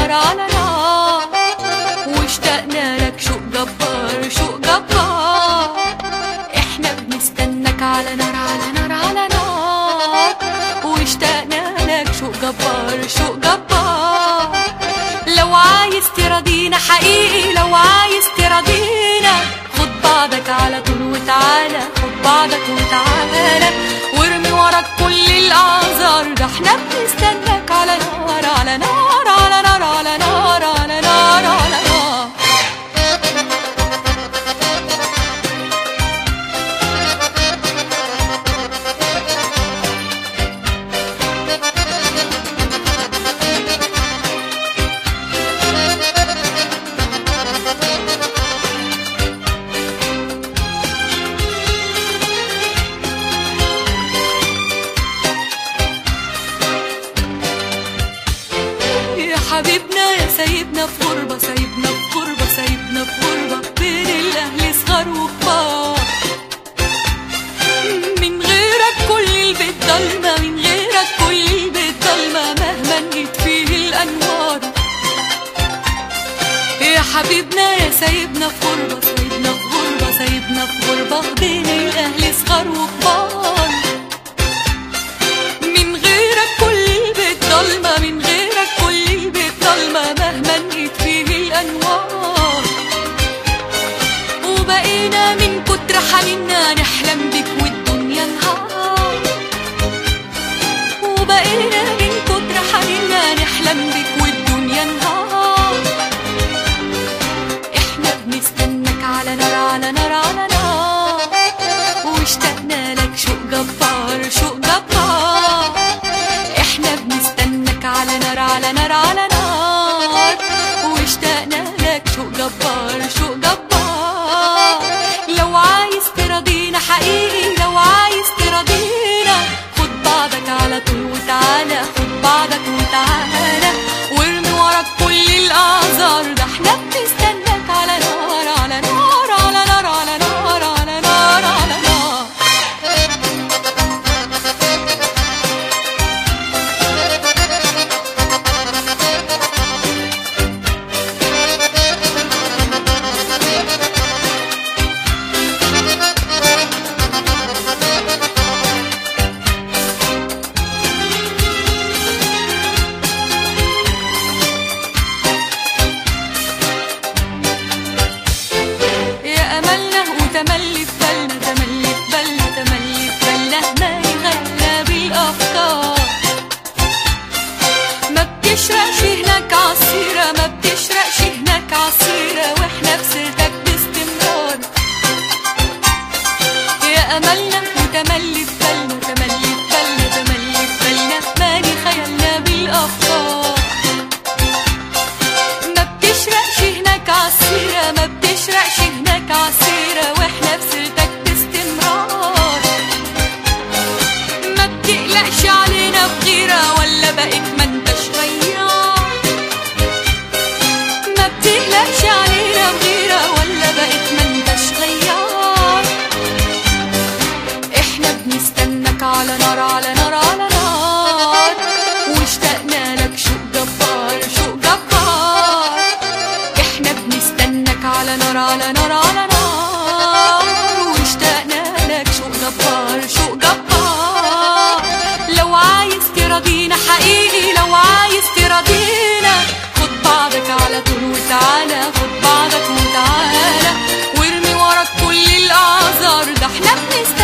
نار على نار واشتقنا لك شوق جبار شوق جبار احنا بنستناك على نار على نار على نار واشتقنا لك شوق جبار شوق جبار لو عايز تراضينا حقيقي لو عايز تراضينا خد بعضك على طول وتعالى خد بعضك وتعالى وارمي وراك كل الاعذار ده احنا بنستناك على نار على نار على نار على نار على نار على نار يا حبيبنا يا سيدنا في غربة سيبنا في غربة سيبنا في غربة بين الأهل صغار وكبار من غيرك كل البيت ضلمة من غيرك كل البيت ضلمة مهما نجيت فيه الأنوار يا حبيبنا يا سيبنا في غربة سيبنا في غربة سيبنا في غربة بين الأهل صغار وكبار من غيرك كل البيت ضلمة من غيرك كل البيت ضلمة مهما نجيت فيه الأنوار وبقينا من كتر حنيننا نحلم بك والدنيا نهار وبقينا من كتر حنيننا نحلم بك والدنيا نهار احنا بنستناك على نار على نار على نار واشتقنا لك شوق جبار شوق جبار احنا بنستناك على نار على نار على نار واشتقنا لك شوق جبار شوق جبار لو عايز تراضينا حقيقي لو عايز تراضينا خد بعضك على طول وتعالى خد بعضك وتعالى وارمي وراك كل الاعذار ده احنا بنستناك على نار على نار على نار على نار على نار على نار يا املنا وتملي في بالنا تملي في بالنا تملي في بالنا ما يغلى بالافكار ما بتشرقش هناك عصيرة ما بتشرقش هناك عصيرة واحنا بسيرتك باستمرار يا املنا وتملي في بالنا تملي في بالنا تملي في بالنا مالي خيالنا بالافكار ما بتشرقش هناك عصيرة ما بتشرقش هناك عصيرة واحنا بسيرتك باستمرار ما بتقلقش علينا بغيرة ولا بقيت ما انتش غيار ما بتقلقش علينا بغيرة ولا بقيت ما انتش غيار احنا بنستناك على نار على نار على نار واشتقنا لك شوق جبار شوق جبار احنا بنستناك على نار على نار على نار واشتقنا لك شوق جبار شوق جبار لو عايز تراضينا حقيقي لو عايز تراضينا خد بعضك على طول وتعالى خد بعضك وتعالى وارمي وراك كل الاعذار ده احنا بنستناك